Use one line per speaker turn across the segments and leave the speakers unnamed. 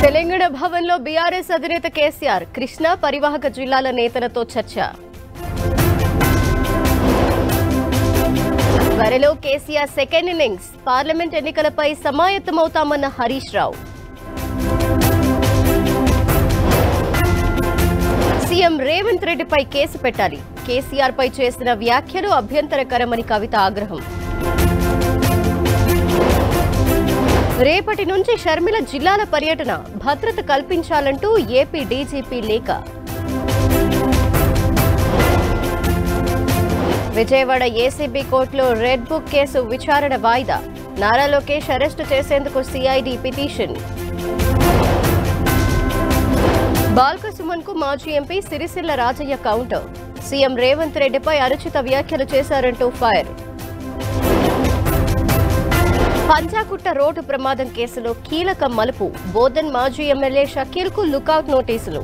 తెలంగాణ భవన్లో బీఆర్ఎస్ అధినేత కేసీఆర్ కృష్ణా పరివాహక జిల్లాల నేతలతో చర్చ త్వరలో కేసీఆర్ సెకండ్ ఇన్నింగ్స్ పార్లమెంట్ ఎన్నికలపై సమాయత్తమవుతామన్న హరీష్ రావు సీఎం రేవంత్ రెడ్డిపై కేసు పెట్టాలి కేసీఆర్ పై చేసిన వ్యాఖ్యలు అభ్యంతరకరమని కవిత ఆగ్రహం రేపటి నుంచి షర్మిల జిల్లాల పర్యటన భద్రత కల్పించాలంటూ ఏపీ డీజీపీ లేఖ విజయవాడ ఏసీబీ కోర్టులో రెడ్ బుక్ కేసు విచారణ వాయిదా నారా లోకేష్ అరెస్టు చేసేందుకు సిఐడి పిటిషన్ బాల్క సుమన్ కు మాజీ MP Sircilla Rajaiah counter CM Revanth రెడ్డిపై అనుచిత వ్యాఖ్యలు చేశారంటూ ఫైర్ పంజాగుట్ట రోడ్డు ప్రమాదం కేసులో కీలక మలుపు బోధన్ మాజీ ఎమ్మెల్యే షకీల్ కు లుకౌట్ నోటీసులు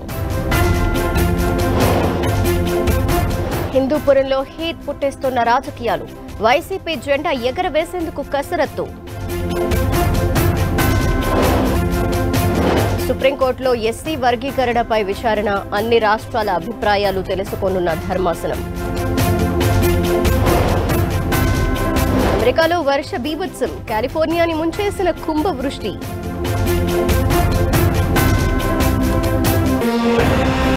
హిందూపురంలో హీట్ పుట్టిస్తున్న రాజకీయాలు వైసీపీ జెండా ఎగరవేసేందుకు కసరత్తు సుప్రీంకోర్టులో ఎస్సీ వర్గీకరణపై విచారణ అన్ని రాష్ట్రాల అభిప్రాయాలు తెలుసుకోనున్న ధర్మాసనం అమెరికాలో వర్ష బీభత్సం కాలిఫోర్నియాని ముంచేసిన కుంభవృష్టి